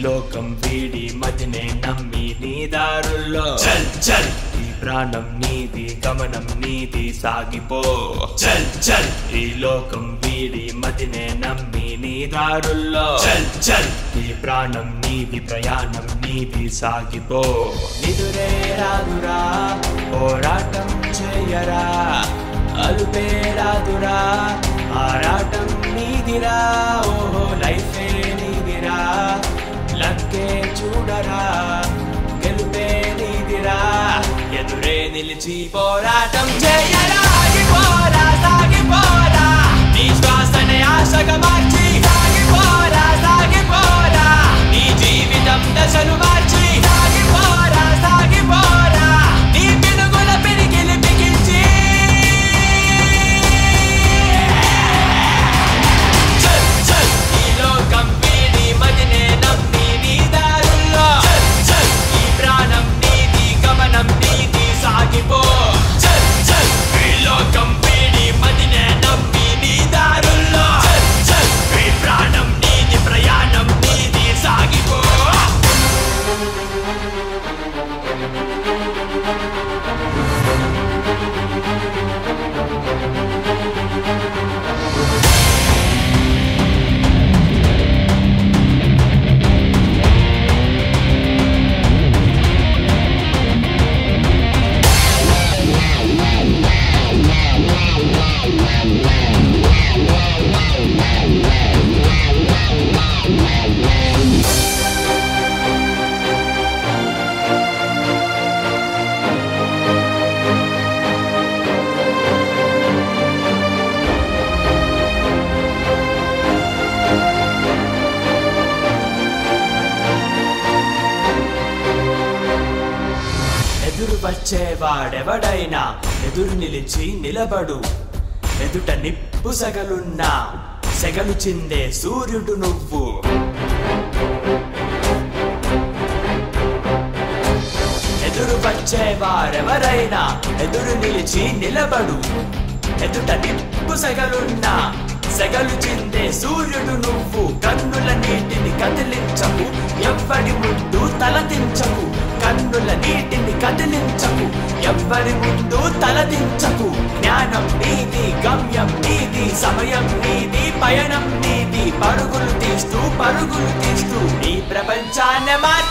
లోకం వీడి మదినే నమ్మి నీ దారుల్లో చల్ చల్ ఈ ప్రాణం నీది గమనం నీది సాగిపో చల్ చల్ ఈ లోకం వీడి మదినే నమ్మి నీ దారుల్లో చల్ చల్ ఈ ప్రాణం నీది ప్రయాణం నీది సాగిపో నిదురే రాదురా పోరాటం చేయరా అలుపే రాదురా ఆరాటం నీదిరా ఓహో లైఫే నీదిరా లక్కే చూడరా గెలుపే నీదిరా ఎదురే నిలిచి పోరాటం చేయరా ఆగిపోరా సాగిపోరా నీ శ్వాసనే ఆశగా మార్చి సాగిపోరా సాగిపోరా నీ జీవితం దశలు మార్చి సాగిపోరా సాగిపోరా నీ పిడుగుల పిడికిలి బిగించి చల్ చల్ ఈ లోకం వీడి మదినే నమ్మి నీ దారుల్లో చల్ చల్ ఈ ప్రాణం నీది గమనం నీది సాగిపో చల్ చల్ ఈ లోకం వీడి మదినే నమ్మి నీ దారుల్లో చల్ చల్ ఈ ప్రాణం నీది ప్రయాణం నీది సాగిపో ఎదురు వచ్చేవాడెవడైనా ఎదురు నిలిచి నిలబడు ఎదుట నిప్పు సగలున్నా సెగలు చిందే సూర్యుడు నువ్వు ఎదురు వచ్చేవారెవరైనా ఎదురు నిలిచి నిలబడు ఎదుట నిప్పు సెగలున్నా సెగలు చిందే సూర్యుడు నువ్వు కన్నుల నీటిని కదిలించకు ఎవ్వడి ముందు తలదించకు కన్నుల నీటిని కదిలించకు ఎవ్వరి ముందు తలదించకు జ్ఞానం నీది గమ్యం నీది సమయం నీది పయనం నీది పరుగులు తీస్తూ పరుగులు తీస్తూ నీ ప్రపంచాన్ని మార్చు